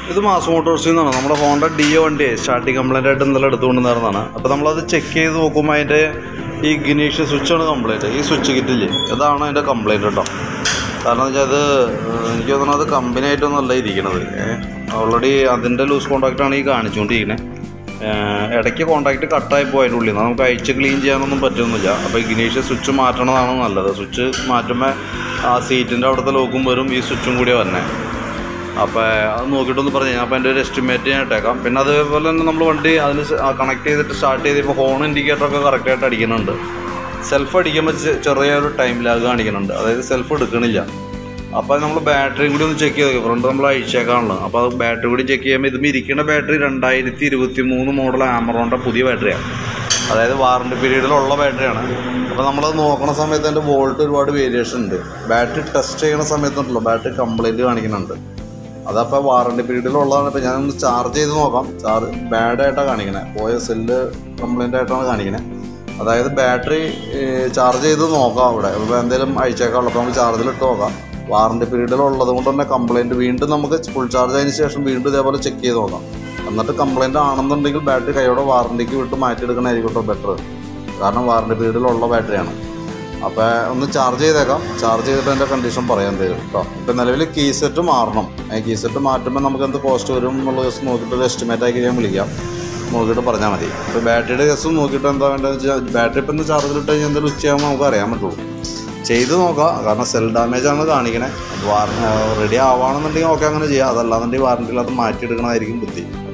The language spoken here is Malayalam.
ഇത് മാസ് മോട്ടോഴ്സിൽ നിന്നാണ് നമ്മുടെ ഹോണ്ട ഡിയോ വണ്ടി സ്റ്റാർട്ടിങ് കംപ്ലൈൻ്റ് ആയിട്ട് ഇന്നലെ എടുത്തുകൊണ്ടുവന്നിരുന്നതാണ് അപ്പോൾ നമ്മളത് ചെക്ക് ചെയ്ത് നോക്കുമ്പോൾ അതിൻ്റെ ഈ ഗിനീഷ് സ്വിച്ചാണ് കംപ്ലൈൻറ്റ് ഈ സ്വിച്ച് കിറ്റില്ലേ ഇതാണ് അതിൻ്റെ കംപ്ലൈൻറ്റ് കേട്ടോ കാരണം എന്ന് വെച്ചാൽ അത് ഏഹ്, എനിക്ക് തോന്നുന്നത് അത് കമ്പനി ആയിട്ടൊന്നും അല്ല ഇരിക്കണത് ഓൾറെഡി അതിൻ്റെ ലൂസ് കോൺടാക്റ്റാണ് ഈ കാണിച്ചുകൊണ്ടിരിക്കുന്നത് ഏഹ്, ഇടയ്ക്ക് കോൺടാക്റ്റ് കട്ടായി പോയതിൻ്റെ ഉള്ളിൽ നിന്ന് നമുക്ക് അഴിച്ച് ക്ലീൻ ചെയ്യാനൊന്നും പറ്റുന്നില്ല അപ്പോൾ ഗിനീഷ് സ്വിച്ച് മാറ്റണതാണ് നല്ലത് സ്വിച്ച് മാറ്റുമ്പോൾ ആ സീറ്റിൻ്റെ അവിടുത്തെ ലോക്കും വരും ഈ സ്വിച്ചും കൂടി വരണേ അപ്പോൾ അത് നോക്കിയിട്ടൊന്ന് പറഞ്ഞു കഴിഞ്ഞാൽ അപ്പോൾ എൻ്റെ ഒരു എസ്റ്റിമേറ്റ് ഞാൻ ഇട്ടേക്കാം പിന്നെ അതേപോലെ തന്നെ നമ്മൾ വണ്ടി അതിന് കണക്ട് ചെയ്തിട്ട് സ്റ്റാർട്ട് ചെയ്തപ്പോൾ ഹോൺ ഇൻഡിക്കേറ്ററൊക്കെ കറക്റ്റായിട്ട് അടിക്കുന്നുണ്ട് സെൽഫ് അടിക്കുമ്പോൾ ചെ- ചെറിയൊരു ടൈം ലാഗ് കാണിക്കുന്നുണ്ട് അതായത് സെൽഫ് എടുക്കണില്ല അപ്പോൾ നമ്മൾ ബാറ്ററിയും കൂടി ഒന്ന് ചെക്ക് ചെയ്ത് ഫ്രണ്ട് നമ്മൾ അഴിച്ചേക്കാണല്ലോ അപ്പോൾ അത് ബാറ്ററി കൂടി ചെക്ക് ചെയ്യുമ്പോൾ ഇതും ഇരിക്കുന്ന ബാറ്ററി രണ്ടായിരത്തി ഇരുപത്തി മൂന്ന് മോഡൽ ആമറോണിൻ്റെ പുതിയ ബാറ്ററിയാണ് അതായത് വാറണ്ടി പീരീഡിലുള്ള ബാറ്ററിയാണ് അപ്പോൾ നമ്മളത് നോക്കണ സമയത്ത് അതിൻ്റെ വോൾട്ട് ഒരുപാട് വേരിയേഷൻ ഉണ്ട് ബാറ്ററി ടെസ്റ്റ് ചെയ്യണ സമയത്തുണ്ടല്ലോ ബാറ്ററി കംപ്ലൈൻറ്റ് കാണിക്കുന്നുണ്ട് അതപ്പോൾ വാറണ്ടി പീരീഡിലുള്ളതാണ് ഇപ്പോൾ ഞാനൊന്ന് ചാർജ് ചെയ്ത് നോക്കാം ചാർജ് ബാഡ് ആയിട്ടാണ് കാണിക്കണേ പോയ സെല്ല് കംപ്ലൈൻ്റ് ആയിട്ടാണ് കാണിക്കണേ അതായത് ബാറ്ററി ചാർജ് ചെയ്ത് നോക്കാം അവിടെ ഇപ്പോൾ എന്തെങ്കിലും അയച്ചേക്കാവുള്ളൂ അപ്പോൾ നമുക്ക് ചാർജിലിട്ട് നോക്കാം വാറണ്ടി പീരീഡിലുള്ളത് കൊണ്ട് തന്നെ കംപ്ലൈൻറ്റ് വീണ്ടും നമുക്ക് ഫുൾ ചാർജ് ആയതിനു ശേഷം വീണ്ടും ഇതേപോലെ ചെക്ക് ചെയ്ത് നോക്കാം എന്നിട്ട് കംപ്ലൈൻറ്റ് ആണെന്നുണ്ടെങ്കിൽ ബാറ്ററി കൈയോടെ വാറണ്ടിക്ക് വിട്ട് മാറ്റിയെടുക്കണമായിരിക്കും ബെറ്റർ കാരണം വാറണ്ടി പീരീഡിലുള്ള ബാറ്ററിയാണ് അപ്പോൾ ഒന്ന് ചാർജ് ചെയ്തേക്കാം ചാർജ് ചെയ്തിട്ട് അതിൻ്റെ കണ്ടീഷൻ പറയാൻ തരും കേട്ടോ ഇപ്പം നിലവിൽ കീ സെറ്റ് മാറണം കീ സെറ്റ് മാറ്റുമ്പോൾ നമുക്ക് എന്ത് കോസ്റ്റ് വരും എന്നുള്ള കേസ് നോക്കിയിട്ട് ഒരു എസ്റ്റിമേറ്റ് ആക്കി ഞാൻ വിളിക്കാം നോക്കിയിട്ട് പറഞ്ഞാൽ മതി ഇപ്പോൾ ബാറ്ററിയുടെ കേസും നോക്കിയിട്ട് എന്താ വേണ്ടതെന്ന് വെച്ചാൽ ബാറ്ററി ഇപ്പം ഇന്ന് ചാർജിലിട്ട് കഴിഞ്ഞാൽ എന്തെങ്കിലും ഉച്ചയാകുമ്പോൾ നമുക്ക് അറിയാൻ പറ്റുള്ളൂ ചെയ്ത് നോക്കാം കാരണം സെൽ ഡാമേജ് ആണ് കാണിക്കണേ വാറ റെഡി ആവുകയാണെന്നുണ്ടെങ്കിൽ ഓക്കെ അങ്ങനെ ചെയ്യാം അതല്ലാന്നുണ്ടെങ്കിൽ വാറണ്ടിയിൽ അത് മാറ്റിയെടുക്കണമായിരിക്കും ബുദ്ധി